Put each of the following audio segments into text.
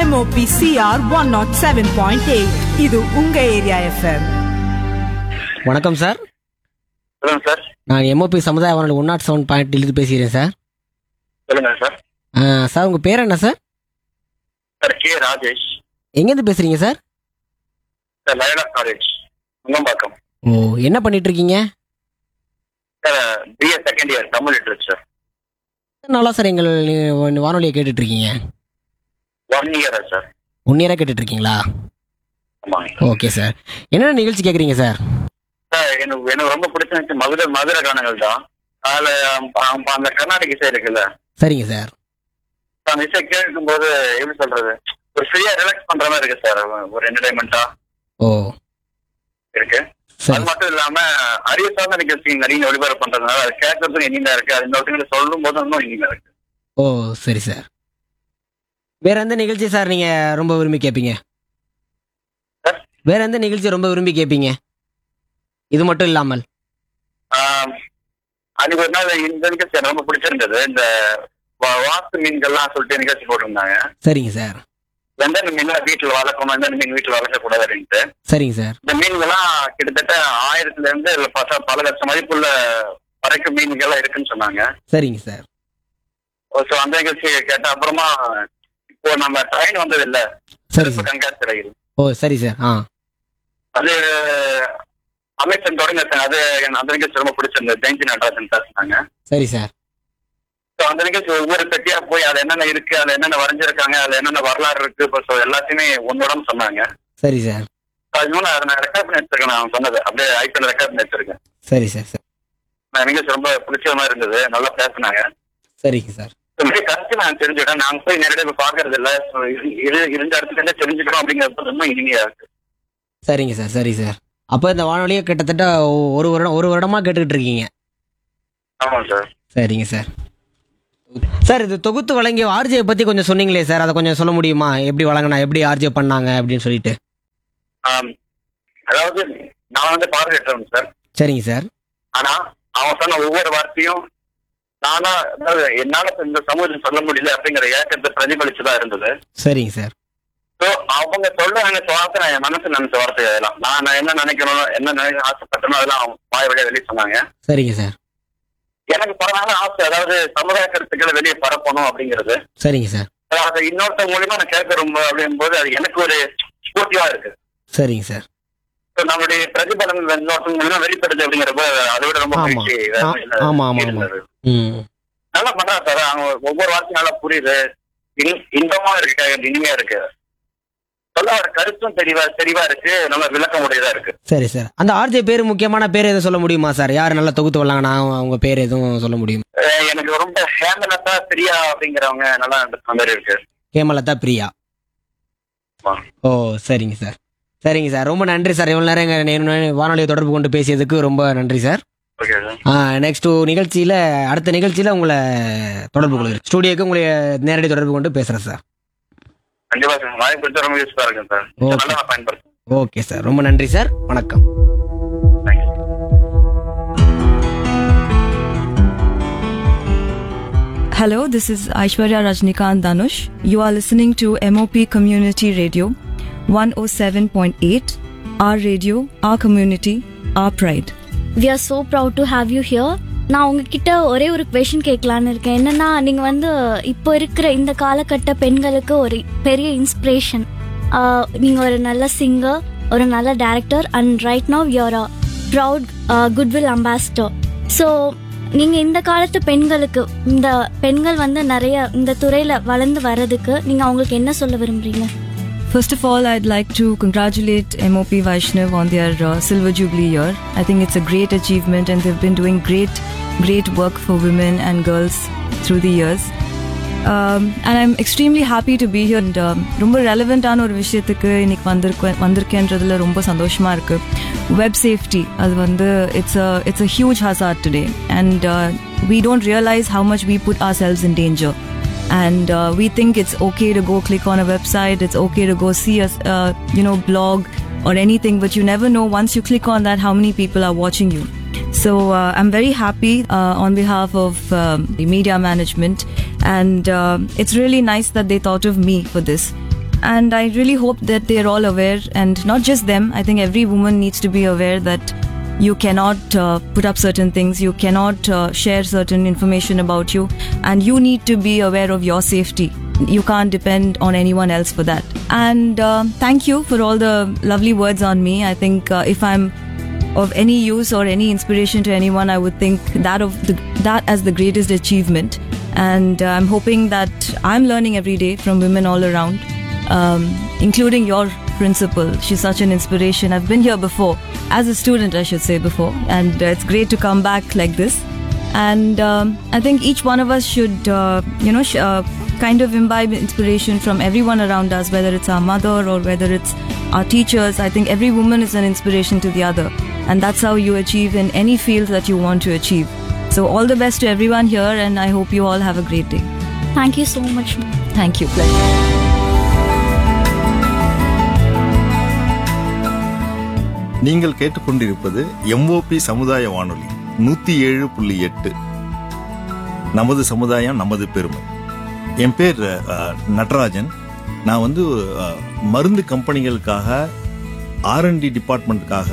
MOP CR one nought seven point eight இது உங்க area FM வணக்கம் சார் சொல்லுங்க சார் நான் எம்ஓபி சமுதாய வானொலி ஒன் நாட் செவன் பாயிண்ட் இருந்து பேசுகிறேன் சார் சொல்லுங்க சார் ஆ, சார் உங்கள் பேர் என்ன சார் சார் கே ராஜேஷ் எங்கேருந்து பேசுகிறீங்க sir sir Loyola college Nungambakkam oh என்ன பண்ணிட்டு இருக்கீங்க sir BA second year Tamil literature நல்லா சார் எங்கள் நி- வானொலியை கேட்டுட்டு இருக்கீங்க ஒன் இயரா சார் ஒன் இயராக கேட்டுட்டு இருக்கீங்களா ஆமாங்க ஓகே சார் என்னென்ன நிகழ்ச்சி கேட்குறீங்க சார் சார் எனக்கு எனக்கு ரொம்ப பிடிச்ச மதுரை மதுரை கானங்கள் தான் அதில் அந்த கர்நாடக இசை இருக்குல்ல சரிங்க சார் அந்த இசை கேட்கும் போது எப்படி சொல்றது ஒரு ஃப்ரீயா ரிலாக்ஸ் பண்ற மாதிரி இருக்கு சார் ஒரு என்டர்டைன்மெண்டா ஓ இருக்கு அது சரி மட்டும் இல்லாம அறிவு சார்ந்த நிகழ்ச்சி நிறைய ஒளிபரப்பு பண்றதுனால அது கேட்கறதுக்கு இனிமையா இருக்கு அது இன்னொருத்தங்க சொல்லும் போது இன்னும் இனிமையா இருக்கு ஓ சரி சார் வேற எந்த நிகழ்ச்சி சார் நீங்கள் ரொம்ப விரும்பி கேட்பீங்க சார்? வேற எந்த நிகழ்ச்சி ரொம்ப விரும்பி கேட்பீங்க இது மட்டும் இல்லாமல் ஆஹ் அன்னைக்கு ஒரு நாள் இந்த நிகழ்ச்சி எனக்கு ரொம்ப பிடிச்சிருந்தது இந்த வா- வாஸ்து மீன்கள்லாம் சொல்லிட்டு நிகழ்ச்சி போட்டிருந்தாங்க சரிங்க சார் எந்த மீன் வீட்டில் வளர்க்கணும் எந்த மீன் வீட்டில் வளர்க்கக்கூடாது அப்படின்ட்டு சரிங்க சார் இந்த மீன்கள்லாம் கிட்டத்தட்ட ஆயிரத்துல இருந்து இல்ல பல பல லட்சம் மதிப்புள்ள வரைக்கும் மீன்கள்லாம் இருக்குன்னு சொன்னாங்க சரிங்க சார் ஸோ அந்த நிகழ்ச்சி கேட்ட அப்புறமா இப்போ நம்ம ட்ரெயின் வந்தது இல்ல சரி சிறப்பு சார் கண்காட்சி ரயில் ஓ சரி சார் ஆ அது அமைச்சர் தொடங்க அது எனக்கு அந்த நிகழ்ச்சி ரொம்ப பிடிச்சிருந்தது ஜெயந்தி நடராஜன் பேசினாங்க சரி சார் ஸோ அந்த நிகழ்ச்சி ஒவ்வொரு பெட்டியா போய் அது என்னென்ன இருக்கு அதுல என்னென்ன வரைஞ்சிருக்காங்க அதுல என்னென்ன வரலாறு இருக்கு இப்போ ஸோ எல்லாத்தையுமே ஒன்னோட சொன்னாங்க சரி சார் So அது இன்னும் அதை நான் ரெக்கார்ட் பண்ணி வச்சிருக்கேன் நான் சொன்னது அப்படியே ஐபிஎல் ரெக்கார்ட் பண்ணி வச்சிருக்கேன் சரி சார் சார் நான் நிகழ்ச்சி ரொம்ப பிடிச்ச மாதிரி இருந்தது நல்லா பேசினாங்க சரிங்க சார் இந்த மாதிரி கருத்து நான் தெரிஞ்சுக்கிட்டேன் நாங்க போய் நேரடியாக போய் பாக்குறது இல்ல So இரு- இரு- இருந்த இடத்துல இருந்தே தெரிஞ்சுக்கிறோம் அப்படிங்கிறது ரொம்ப இனிமையா இருக்கு சரிங்க சார் சரி சார் அப்போ இந்த வானொலியை கிட்டத்தட்ட ஒ- ஒரு வருடம் ஒரு வருடமா கேட்டுக்கிட்டு இருக்கீங்க ஆமாம் சார் சரிங்க சார் சார் இது தொகுத்து வழங்கிய ஆர்ஜே பத்தி கொஞ்சம் சொன்னீங்களே சார் அதை கொஞ்சம் சொல்ல முடியுமா எப்படி வழங்கினா எப்படி ஆர்ஜே பண்ணாங்க அப்படின்னு சொல்லிட்டு ஆம், அதாவது நான் வந்து பார்வையற்றவன் சார் சரிங்க சார் ஆனா அவன் சொன்ன ஒவ்வொரு வார்த்தையும் நானா அதாவது என்னால இந்த சமூகத்தில் சொல்ல முடியல அப்படிங்கிற ஏக்கத்தை பிரதிபலிச்சுதான் இருந்தது சரிங்க சார் ஸோ அவங்க சொல்ல நினைச்ச வார்த்தை நான் என் மனசு நினைச்ச வார்த்தை அதெல்லாம் நான் நான் என்ன நினைக்கணும் என்ன நினைக்க ஆசைப்பட்டனோ அதெல்லாம் அவங்க வாய் வழியா வெளியே சொன்னாங்க சரிங்க சார் எனக்கு பரவாயில்ல ஆசை அதாவது சமுதாய கருத்துக்களை வெளியே பரப்பணும் அப்படிங்கிறது சரிங்க சார் அதாவது இன்னொருத்தர் மூலியமா நான் கேட்க ரொம்ப அப்படிங்கும்போது அது எனக்கு ஒரு ஸ்பூர்த்தியா இருக்கு சரிங்க சார் ஸோ நம்மளுடைய பிரதிபலன் இன்னொருத்தர் மூலியமா வெளிப்படுது அப்படிங்கிறப்ப அதை விட ரொம்ப ஆமா. மகிழ்ச்சி வேற ஆ- இல்ல. ஆமா, ஆமா, ஆமா. இருந்தது. ம் நல்லா பண்றாங்க சார் அவங்க ஒவ்வொரு வார்த்தையும் நல்லா புரியுது இன்- இன்பமா இருக்கு கேட்கறது இனிமையா இருக்கு சொல்ல வர கருத்தும் தெளிவா தெளிவா இருக்கு நல்ல விளக்கம் உடையதா இருக்கு சரி சார் அந்த ஆர்ஜே பேர் முக்கியமான பேர் எதுவும் சொல்ல முடியுமா சார் யார் நல்லா தொகுத்து வழங்கினா அவங்க பேர் எதுவும் சொல்ல முடியுமா அஹ் எனக்கு ரொம்ப ஹேமலதா பிரியா அப்படிங்கிறவங்க நல்லா அந்த மாதிரி இருக்கு ஹேமலதா பிரியா ஆமா. ஓ சரிங்க சார் சரிங்க சார் ரொம்ப நன்றி சார் இவ்வளோ நேரம் எங்கள் வானொலியை தொடர்பு கொண்டு பேசியதுக்கு ரொம்ப நன்றி சார் ஓகே சார் நெக்ஸ்ட் நிகழ்ச்சியில் அடுத்த நிகழ்ச்சியில் உங்களை தொடர்பு கொள்கிறேன் ஸ்டூடியோக்கு உங்களை நேரடி தொடர்பு கொண்டு பேசுகிறேன் சார் கண்டிப்பா சார் வாய்ப்பு எடுத்து ரொம்ப யூஸ்ஃபுல்லா இருக்கும் சார் Okay. நல்லா நான் பயன்படுத்துறேன் ஓகே சார் ரொம்ப நன்றி சார் வணக்கம் thank you Hello, this is Aishwarya Rajnikant Danush. You are listening to MOP Community Radio 107.8. Our radio, our community, our pride. We are so proud to have you here நான் உங்ககிட்ட ஒரே ஒரு question கேட்கலான்னு இருக்கேன் என்னன்னா நீங்கள் வந்து இப்போ இருக்கிற இந்த காலகட்ட பெண்களுக்கு ஒரு பெரிய இன்ஸ்பிரேஷன் நீங்கள் ஒரு நல்ல சிங்கர் ஒரு நல்ல director and right now you're a proud goodwill ambassador so நீங்கள் இந்த காலத்து பெண்களுக்கு இந்த பெண்கள் வந்து நிறைய இந்த துறையில் வளர்ந்து வர்றதுக்கு நீங்கள் அவங்களுக்கு என்ன சொல்ல விரும்புறீங்க First of all, I'd like to congratulate MOP Vaishnav on their uh, Silver Jubilee year. I think it's a great achievement and they've been doing great, great work for women and girls through the years. Um, and I'm extremely happy to be here and um, ரொம்ப ரெலவெண்ட்டான ஒரு விஷயத்துக்கு இன்னைக்கு வந்திருக்கேன் வந்திருக்கேன்றதுல ரொம்ப சந்தோஷமா இருக்கு web safety அது வந்து it's a it's a huge hazard today and we don't realize how much we put ourselves in danger and uh, we think it's okay to go click on a website it's okay to go see a uh, you know blog or anything but you never know once you click on that how many people are watching you so uh, i'm very happy uh, on behalf of um, the media management and uh, it's really nice that they thought of me for this and I really hope that they are all aware, and not just them. I think every woman needs to be aware that you cannot uh, put up certain things, you cannot uh, share certain information about you, and you need to be aware of your safety. You can't depend on anyone else for that. And uh, thank you for all the lovely words on me. I think uh, if I'm of any use or any inspiration to anyone, I would think that of the, that as the greatest achievement. And uh, I'm hoping that I'm learning every day from women all around, um, including your principal. She's such an inspiration. I've been here before, as a student, I should say before, and uh, it's great to come back like this. And um, I think each one of us should, uh, you know, sh- uh, kind of imbibe inspiration from everyone around us, whether it's our mother or whether it's our teachers. I think every woman is an inspiration to the other. And that's how you achieve in any field that you want to achieve. So, all the best to everyone here, and I hope you all have a great day. Thank you so much ma'am Thank you. Pleasure. நீங்கள் கேட்டுக்கொண்டிருப்பது MOP சமுதாய வானொலி நூத்தி ஏழு புள்ளி எட்டு நமது சமுதாயம் நமது பெருமை என் பேர் அஹ், நடராஜன் நான் வந்து அஹ், மருந்து கம்பெனிகளுக்காக ஆர்என்டி டிபார்ட்மெண்ட்டுக்காக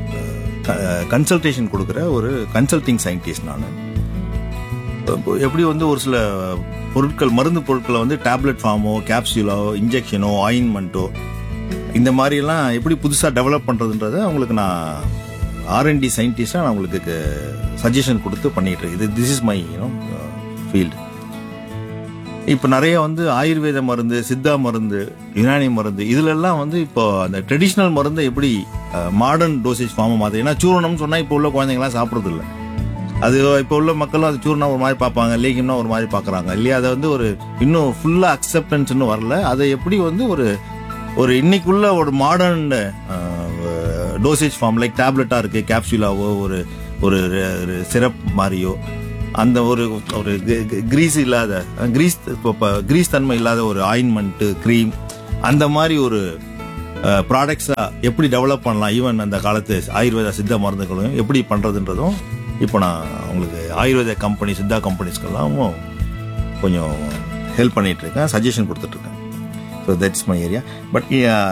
கன்சல்டேஷன் கொடுக்குற ஒரு கன்சல்டிங் சயின்டிஸ்ட் நான் இப்போ எப்படி வந்து ஒரு சில பொருட்கள் மருந்து பொருட்களை வந்து டேப்லெட் ஃபார்மோ கேப்சியூலோ இன்ஜெக்ஷனோ ஆயின்மெண்ட்டோ இந்த மாதிரிலாம் எப்படி புதுசாக டெவலப் பண்ணுறதுன்றத அவங்களுக்கு நான் ஆர்என்டி சயின்டிஸ்டாக நான் உங்களுக்கு சஜஷன் கொடுத்து பண்ணிட்டு இருக்கேன் இது this is my you know field இப்போ நிறைய வந்து ஆயுர்வேத மருந்து சித்தா மருந்து யுனானி மருந்து இதுலெல்லாம் வந்து இப்போ அந்த ட்ரெடிஷ்னல் மருந்தை எப்படி மாடர்ன் டோசேஜ் ஃபார்மை மாற்று ஏன்னா சூரணம்னு சொன்னால் இப்போ உள்ள குழந்தைங்களாம் சாப்பிட்றது இல்ல அது இப்போ உள்ள மக்களும் அது சூர்ணம் ஒரு மாதிரி பார்ப்பாங்க லேகியம்னா ஒரு மாதிரி பார்க்குறாங்க இல்லையா அதை வந்து ஒரு இன்னும் ஃபுல்லாக அக்செப்டன்ஸ் இன்னும் வரல அதை எப்படி வந்து ஒரு ஒரு இன்னைக்குள்ள ஒரு மாடர்ன் டோசேஜ் ஃபார்ம் லைக் டேப்லெட்டாக இருக்குது கேப்சூலாவோ ஒரு ஒரு சிரப் மாதிரியோ அந்த ஒரு ஒரு கிரீஸ் இல்லாத கிரீஸ் கிரீஸ் தன்மை இல்லாத ஒரு ஆயின்மெண்ட்டு க்ரீம் அந்த மாதிரி ஒரு ப்ராடக்ட்ஸாக எப்படி டெவலப் பண்ணலாம் ஈவன் அந்த காலத்து ஆயுர்வேத சித்த மருந்துகளையும் எப்படி பண்ணுறதுன்றதும் இப்போ நான் உங்களுக்கு ஆயுர்வேத கம்பெனி சித்தா கம்பெனிஸ்க்கெல்லாம் கொஞ்சம் ஹெல்ப் பண்ணிட்டு இருக்கேன் சஜஷன் கொடுத்துட்டு இருக்கேன் so that's my area but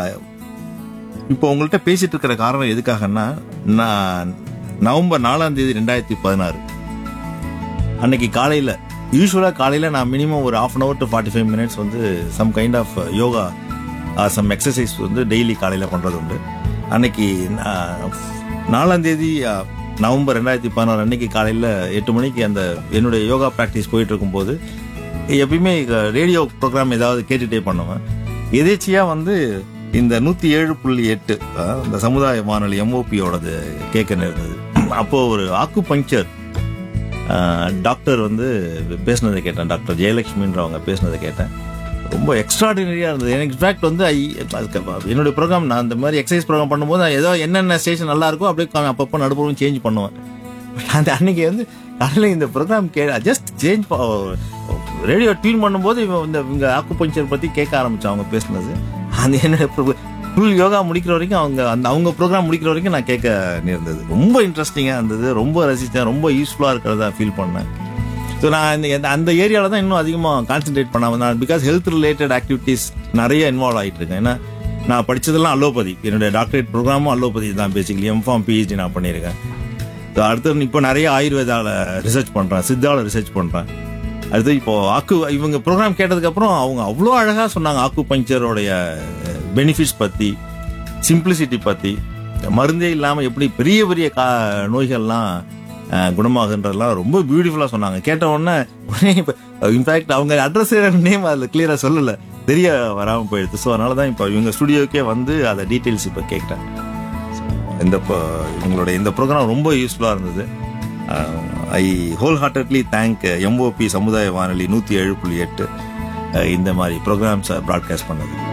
இப்போ உங்கள்கிட்ட பேசிட்டு இருக்கிற காரணம் எதுக்காகன்னா நான் நவம்பர் நாலாம் தேதி ரெண்டாயிரத்தி பதினாறு அன்னைக்கு காலையில் யூஸ்வலாக காலையில் நான் மினிமம் ஒரு half an hour to forty five minutes வந்து some kind of yoga some exercise வந்து டெய்லி காலையில் பண்ணுறது உண்டு அன்னைக்கு நான் நாலாம் தேதி அஹ், நவம்பர் ரெண்டாயிரத்தி பதினாறு அன்னைக்கு காலையில் எட்டு மணிக்கு அந்த என்னுடைய யோகா ப்ராக்டிஸ் போயிட்டு இருக்கும்போது எப்பயுமே ரேடியோ ப்ரோக்ராம் ஏதாவது கேட்டுட்டே பண்ணுவேன் எதேச்சியாக வந்து இந்த நூற்றி ஏழு புள்ளி எட்டு அஹ், இந்த சமுதாய வானொலி எம்ஓபியோடது கேட்க நேர்ந்தது அப்போது ஒரு ஆக்கு பஞ்சர் டாக்டர் வந்து பேசுனதை கேட்டேன் டாக்டர் ஜெயலட்சுமின்றவங்க பேசுனதை கேட்டேன் ரொம்ப எக்ஸ்ட்ராடினரியாக இருந்தது எனக்கு இன்ஃபேக்ட் வந்து ஐ அதுக்கு என்னுடைய ப்ரோக்ராம் நான் இந்த மாதிரி எக்ஸசைஸ் ப்ரோக்ராம் பண்ணும்போது நான் ஏதோ என்னென்ன ஸ்டேஷன் நல்லா இருக்கோ அப்படியே கா- அப்பப்போ நடுப்புறம் சேஞ்ச் பண்ணுவேன் பட் அந்த அன்னைக்கு வந்து காலையில் இந்த ப்ரோக்ராம் கே ஜஸ்ட் சேஞ்ச் ரேடியோ டியூன் பண்ணும்போது இவன் இந்த இவங்க ஆக்குபஞ்சர் பற்றி கேட்க ஆரம்பிச்சான் அவங்க பேசுனது அந்த என்னோட ஃபுல் யோகா முடிக்கிற வரைக்கும் அவங்க அந்த அவங்க ப்ரோக்ராம் முடிக்கிற வரைக்கும் நான் கேட்க நேர்ந்தது ரொம்ப இன்ட்ரெஸ்டிங்காக இருந்தது ரொம்ப ரசித்தேன் ரொம்ப யூஸ்ஃபுல்லாக இருக்கிறதா ஃபீல் பண்ணேன் ஸோ நான் இந்த இந்த- அந்த ஏரியாவில் தான் இன்னும் அதிகமாக கான்சென்ட்ரேட் பண்ணாமல் நான் பிகாஸ் ஹெல்த் ரிலேட்டட் ஆக்டிவிட்டீஸ் நிறைய இன்வால்வ் ஆகிட்டு இருக்கேன் ஏன்னா நான் படிச்சதெல்லாம் அலோபதி என்னுடைய டாக்டரேட் ப்ரோக்ராமும் அலோபதி தான் பேசிக்கலி எம்ஃபார்ம் பிஹெச்டி நான் பண்ணியிருக்கேன் ஸோ அடுத்து இப்போ நிறைய ஆயுர்வேதாவில் ரிசர்ச் பண்ணுறேன் சித்தாவில் ரிசர்ச் பண்ணுறேன் அடுத்து இப்போ ஆக்கு இவங்க ப்ரோக்ராம் கேட்டதுக்கப்புறம் அவங்க அவ்வளோ அழகாக சொன்னாங்க ஆக்கு பஞ்சரோடைய பெனிஃபிட்ஸ் பற்றி சிம்பிளிசிட்டி பற்றி மருந்தே இல்லாமல் எப்படி பெரிய பெரிய கா நோய்கள்லாம் அஹ், குணமாகுன்றதெல்லாம் ரொம்ப பியூட்டிஃபுல்லாக சொன்னாங்க கேட்ட உடனே உடனே இப்போ இன்ஃபேக்ட் அவங்க அட்ரஸ் நேம் அதில் கிளியராக சொல்லலை தெரிய வராமல் போயிடுது ஸோ அதனால தான் இப்போ இவங்க ஸ்டுடியோக்கே வந்து அதை டீட்டெயில்ஸ் இப்போ கேட்டேன் இந்த ப- இவங்களுடைய இந்த ப்ரோக்ராம் ரொம்ப யூஸ்ஃபுல்லாக இருந்தது I wholeheartedly thank MOP சமுதாய வானொலி நூற்றி ஏழு புள்ளி எட்டு இந்த மாதிரி ப்ரோக்ராம்ஸை ப்ராட்காஸ்ட் பண்ணது